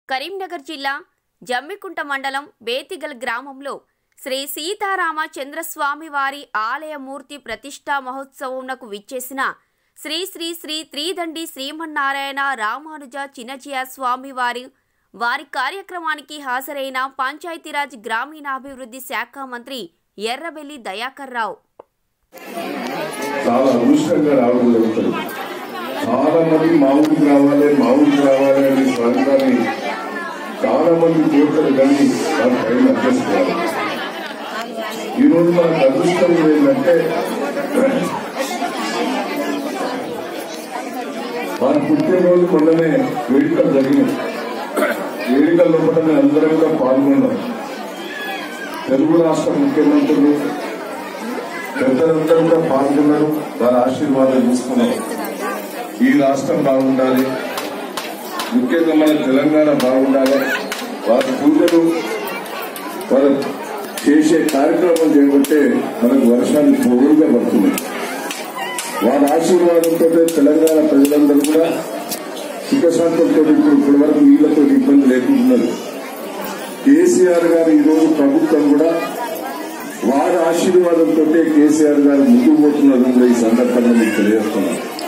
కరీంనగర్ జిల్లా జమ్మికుంట మండలం బేతిగల్ గ్రామంలో శ్రీ సీతారామ చంద్రస్వామి వారి ఆలయ మూర్తి ప్రతిష్టా మహోత్సవంనకు విచ్చేసిన శ్రీ శ్రీ శ్రీ త్రిదండి శ్రీమన్నారాయణ రామానుజ చిన్నజయ స్వామి వారి వారి కార్యక్రమానికి హాజరైన పంచాయతీరాజ్ గ్రామీణాభివృద్ధి శాఖ మంత్రి ఎర్రబెల్లి దయాకర్ రావు చాలా అదృష్టంగా రావడం జరుగుతుంది చాలా మంది మా ఊరికి రావాలి మా ఊరికి రావాలి అనే స్వర్గాన్ని చాలా మంది కోరుతారు కానీ వాళ్ళ పైన అభ్యసించాలి ఈ రోజు మనకు అదృష్టం ఏంటంటే వారి పుట్టినరోజు మొన్ననే వేడుకలు జరిగినాయి వేడుకల లోపల మేము అందరం కూడా పాల్గొన్నాం తెలుగు రాష్ట్ర ముఖ్యమంత్రులు పెద్దలందరూ కూడా పాల్గొన్నారు వారి ఆశీర్వాదం తీసుకున్నారు ఈ రాష్ట్రం బాగుండాలి ముఖ్యంగా మన తెలంగాణ బాగుండాలి వారి పూజలు వారు చేసే కార్యక్రమం చేయబట్టే మనకు వర్షాలు పొగుడుగా పడుతున్నాయి వారి ఆశీర్వాదంతో తెలంగాణ ప్రజలందరూ కూడా సుఖశాంతంతో ఇప్పుడు ఇప్పటి వరకు నీళ్లతో ఇబ్బంది లేకుంటున్నారు కేసీఆర్ గారు ఈ రోజు ప్రభుత్వం కూడా వారి ఆశీర్వాదంతో కేసీఆర్ గారు ముందుకు పోతున్నారు కూడా ఈ సందర్భంగా మీకు తెలియజేస్తున్నాను